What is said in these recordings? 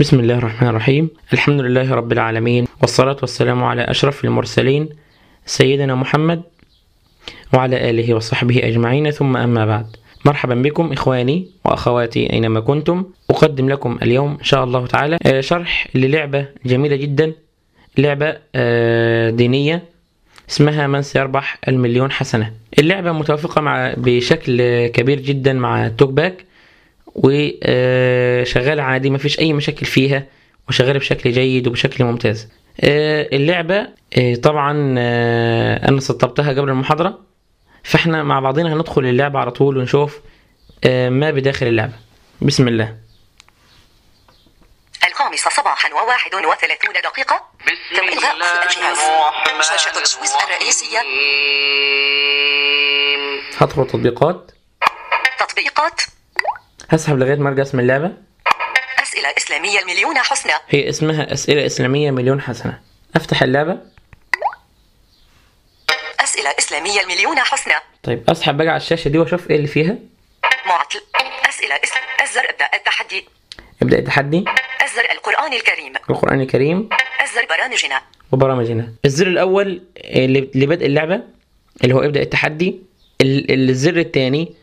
بسم الله الرحمن الرحيم الحمد لله رب العالمين والصلاة والسلام على أشرف المرسلين سيدنا محمد وعلى آله وصحبه أجمعين ثم أما بعد مرحبا بكم إخواني وأخواتي أينما كنتم أقدم لكم اليوم إن شاء الله تعالى آه، شرح للعبة جميلة جدا لعبة آه، دينية اسمها من سيربح المليون حسنة اللعبة متوافقة مع بشكل كبير جدا مع توك باك وشغالة عادي ما فيش أي مشاكل فيها وشغالة بشكل جيد وبشكل ممتاز آه، اللعبة آه، طبعا آه، أنا سطبتها قبل المحاضرة فاحنا مع بعضنا هندخل اللعبة على طول ونشوف آه، ما بداخل اللعبة بسم الله الخامسة صباحا وواحد وثلاثون دقيقة بسم تم إلغاء الله قفل الجهاز الرحمن شاشة السويس الرئيسية الرحيم هدخل تطبيقات تطبيقات هسحب لغاية ما ارجع اسم اللعبة أسئلة إسلامية المليون حسنى هي اسمها أسئلة إسلامية مليون حسنة أفتح اللعبة أسئلة إسلامية المليون حسنى طيب أسحب بقى على الشاشة دي وأشوف إيه اللي فيها معطل أسئلة إسلام أزر ابدأ التحدي ابدأ التحدي أزر القرآن الكريم القرآن الكريم أزر برامجنا وبرامجنا الزر الأول اللي لبدء اللعبة اللي هو ابدأ التحدي ال- الزر الثاني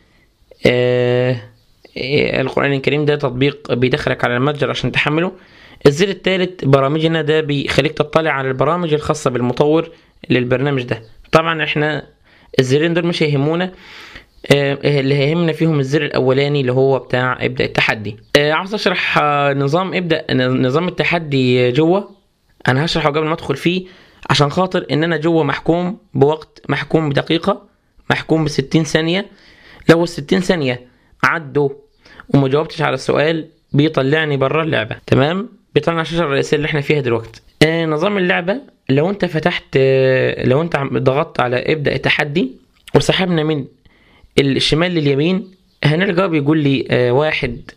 آه آه، القرآن الكريم ده تطبيق بيدخلك على المتجر عشان تحمله الزر الثالث برامجنا ده بيخليك تطلع على البرامج الخاصة بالمطور للبرنامج ده طبعا احنا الزرين دول مش هيهمونا آه، اللي هيهمنا فيهم الزر الاولاني اللي هو بتاع ابدا التحدي آه، عاوز اشرح آه، نظام ابدا نظام التحدي جوه انا هشرحه قبل ما ادخل فيه عشان خاطر ان انا جوه محكوم بوقت محكوم بدقيقه محكوم ب 60 ثانيه لو ال 60 ثانيه عدوا وما جاوبتش على السؤال بيطلعني بره اللعبه تمام بيطلعنا الشاشه الرئيسيه اللي احنا فيها دلوقتي آه نظام اللعبه لو انت فتحت آه لو انت عم- ضغطت على ابدا التحدي وسحبنا من الشمال لليمين هنلقى بيقول لي آه واحد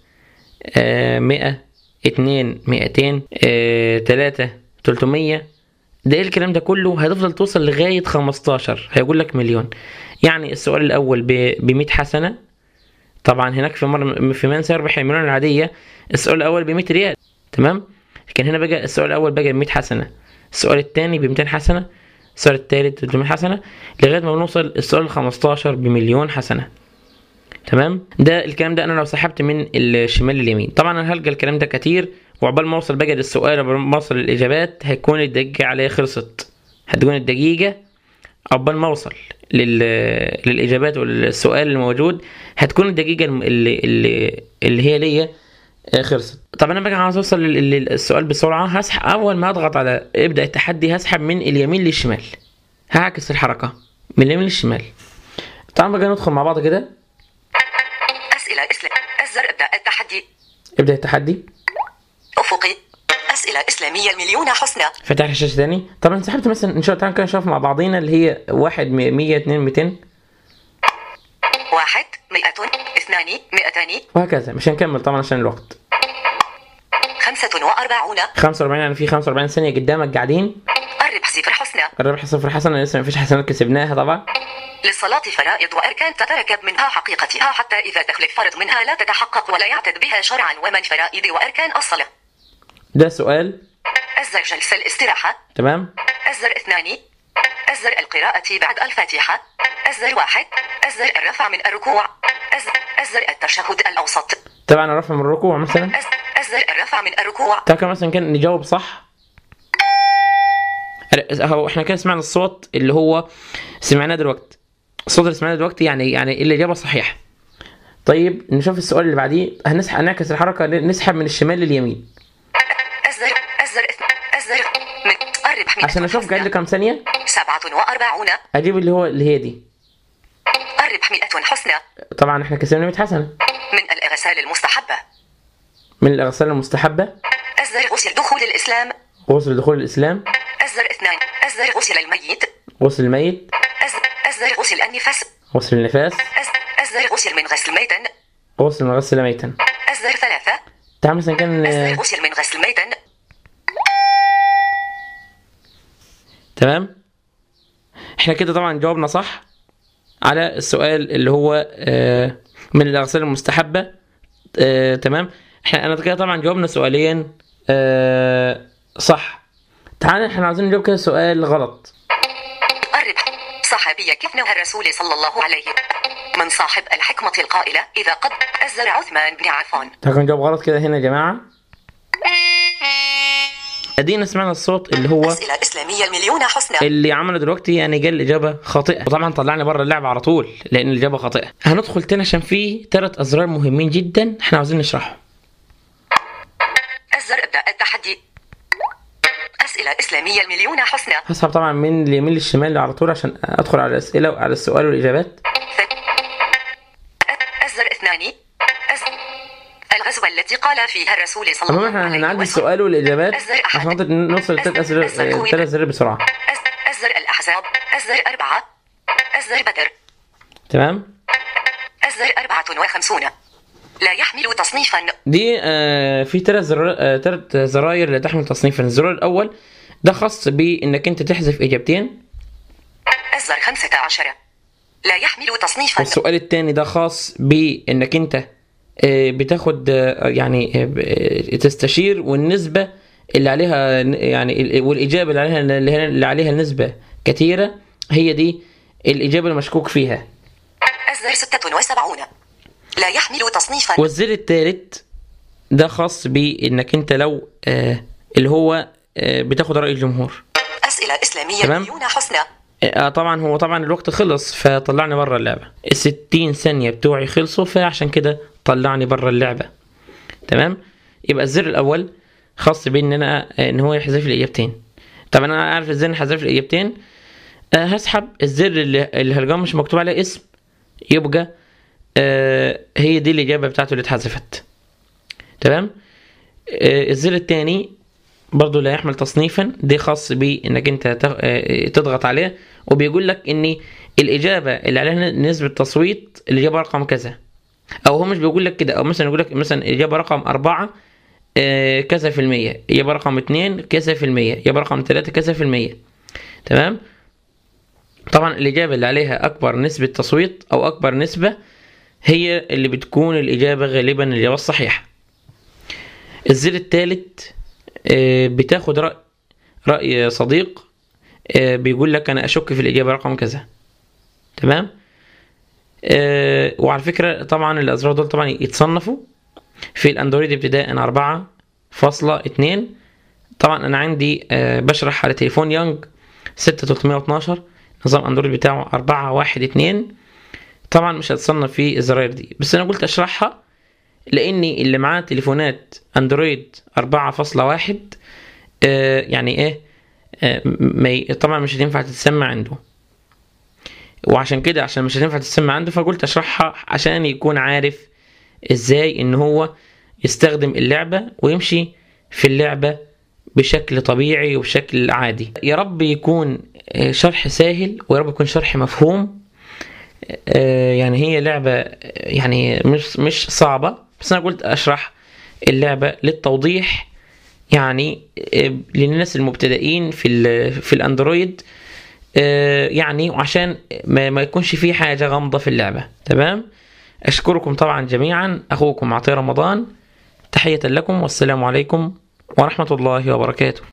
آه مئة اتنين مئتين آه تلاتة تلتمية ده ايه الكلام ده كله هتفضل توصل لغاية خمستاشر هيقول لك مليون يعني السؤال الأول ب 100 حسنة طبعا هناك في مرة في من سيربح المليون العادية السؤال الأول ب 100 ريال تمام لكن هنا بقى السؤال الأول بقى ب 100 حسنة السؤال الثاني ب 200 حسنة السؤال الثالث 300 حسنة لغاية ما بنوصل السؤال ال 15 بمليون حسنة تمام ده الكلام ده انا لو سحبت من الشمال لليمين طبعا انا هلقى الكلام ده كتير وعقبال ما اوصل بقى للسؤال وعقبال ما اوصل للاجابات هيكون الدقيقه عليا خلصت هتكون الدقيقه عقبال ما اوصل لل... للاجابات والسؤال الموجود هتكون الدقيقه الم- اللي اللي, اللي هي ليا آه، خلصت طب انا بقى عاوز اوصل لل- لل- للسؤال بسرعه هسحب اول ما اضغط على ابدا التحدي هسحب من اليمين للشمال هعكس الحركه من اليمين للشمال طبعا بقى ندخل مع بعض كده أسئلة إسلام أزر ابدأ التحدي ابدا التحدي أفقي أسئلة إسلامية المليون حسنى فتح الشاشه تاني طبعا سحبت مثلا ان شاء الله تعالى كده نشوف مع بعضينا اللي هي واحد مية مية اتنين ميتين واحد مئة اثنان مئتان وهكذا مش هنكمل طبعا عشان الوقت خمسة وأربعون 45 يعني في 45 ثانيه قدامك قاعدين الربح صفر حسنى الربح صفر حسنه لسه ما فيش حسنات كسبناها طبعا للصلاة فرائض وأركان تتركب منها حقيقتها حتى إذا تخلف فرض منها لا تتحقق ولا يعتد بها شرعا ومن فرائض وأركان الصلاة ده سؤال أزر جلسة الاستراحة تمام أزر اثنان أزر القراءة بعد الفاتحة أزر واحد أزر الرفع من الركوع أزر, أزر التشهد الأوسط طبعا الرفع من الركوع مثلا أز- أزر الرفع من الركوع تعال كده مثلا كان نجاوب صح هو احنا كده سمعنا الصوت اللي هو سمعناه دلوقتي الصوت اللي سمعناه دلوقتي يعني يعني الاجابه صحيحه طيب نشوف السؤال اللي بعديه هنسحب نعكس الحركه نسحب من الشمال لليمين أزر أزر اث- أزر من الربح من عشان اشوف قاعد لي كام ثانيه سبعة وأربعون اجيب اللي هو اللي هي دي الربح مئة حسنى طبعا احنا كسبنا 100 حسنه من الإغسال المستحبة من الاغسال المستحبه أزر غسل دخول الإسلام غسل دخول الاسلام أزر اثنان أزر غسل الميت غسل الميت أزر, أزر غسل النفس غسل النفاس أز- أزر غسل من غسل ميتا غسل من غسل ميتا أزر ثلاثة تعال مثلا كان أزر غسل من غسل ميتا تمام احنا كده طبعا جاوبنا صح على السؤال اللي هو آه، من الاغسال المستحبه آه، تمام احنا انا كده طبعا جاوبنا سؤالين آه صح تعال احنا عايزين نجاوب كده سؤال غلط الربح صحابي كيف نهى الرسول صلى الله عليه من صاحب الحكمة القائلة إذا قد أزر عثمان بن عفان تعالوا نجاوب غلط كده هنا يا جماعة ادينا سمعنا الصوت اللي هو أسئلة إسلامية المليون حسنى اللي عمله دلوقتي يعني جال الاجابه خاطئه وطبعا طلعني بره اللعبه على طول لان الاجابه خاطئه هندخل تاني عشان في ثلاث ازرار مهمين جدا احنا عاوزين نشرحهم أزر ابدأ التحدي أسئلة إسلامية المليون حسنى هسحب طبعا من اليمين للشمال على طول عشان ادخل على الاسئله وعلى السؤال والاجابات أزر اثنان أزر الغزوة التي قال فيها الرسول صلى المهم الله احنا عليه هنعدي وسلم السؤال والاجابات أزر أحد. عشان خاطر نوصل للثلاث اسئله أزر كويت. الثلاث اسئله بسرعه أز- أزر الأحزاب أزر أربعة أزر بدر تمام أزر أربعة وخمسون لا يحمل تصنيفا دي آه في ثلاث زرار آه ثلاث زراير لا تحمل تصنيفا الزرار الاول ده خاص بانك انت تحذف اجابتين أزر خمسة عشر لا يحمل تصنيفا والسؤال الثاني ده خاص بانك انت آه، بتاخد آه، يعني آه، ب- آه، تستشير والنسبه اللي عليها ن- يعني ال- والاجابه اللي عليها اللي عليها نسبه كثيره هي دي الاجابه المشكوك فيها أزر ستة وسبعون لا يحمل تصنيفا والزر الثالث ده خاص بانك انت لو آه، اللي هو آه، بتاخد راي الجمهور أسئلة إسلامية تمام. مليون حسنى آه طبعا هو طبعا الوقت خلص فطلعني بره اللعبه ال 60 ثانيه بتوعي خلصوا فعشان كده طلعني بره اللعبه تمام يبقى الزر الاول خاص بان انا آه، ان هو يحذف لي اجابتين طب انا عارف ازاي إن حذف لي اجابتين آه هسحب الزر اللي اللي هلقاه مش مكتوب عليه اسم يبقى آه هي دي الاجابه بتاعته اللي اتحذفت تمام آه الزر الثاني برضه لا يحمل تصنيفا دي خاص بانك انت تغ- آه، تضغط عليه وبيقول لك ان الاجابه اللي عليها نسبه تصويت الاجابه رقم كذا او هو مش بيقول لك كده او مثلا يقول لك مثلا اجابه رقم أربعة آه، كذا في المية اجابه رقم اتنين كذا في المية اجابه رقم ثلاثة كذا في المية تمام طبعا الاجابه اللي عليها اكبر نسبه تصويت او اكبر نسبه هي اللي بتكون الاجابه غالبا الاجابه الصحيحه الزر الثالث بتاخد رأي رأي صديق آه، بيقول لك أنا أشك في الإجابة رقم كذا تمام آه، وعلى فكرة طبعا الأزرار دول طبعا يتصنفوا في الأندرويد ابتداء أربعة فاصلة اتنين طبعا أنا عندي آه، بشرح على تليفون يانج ستة تلتمية واتناشر نظام أندرويد بتاعه أربعة واحد اتنين طبعا مش هتصنف في الزراير دي بس أنا قلت أشرحها لاني اللي معاه تليفونات اندرويد 4.1 آه يعني ايه آه ما ي- طبعا مش هتنفع تتسمع عنده وعشان كده عشان مش هتنفع تتسمع عنده فقلت اشرحها عشان يكون عارف ازاي ان هو يستخدم اللعبة ويمشي في اللعبة بشكل طبيعي وبشكل عادي يا رب يكون آه، شرح سهل ويا رب يكون شرح مفهوم آه، يعني هي لعبة آه، يعني مش مش صعبة بس أنا قلت أشرح اللعبة للتوضيح يعني آه، للناس المبتدئين في ال- في الأندرويد آه، يعني وعشان ما, ما يكونش في حاجة غامضة في اللعبة تمام أشكركم طبعا جميعا أخوكم عطية رمضان تحية لكم والسلام عليكم ورحمة الله وبركاته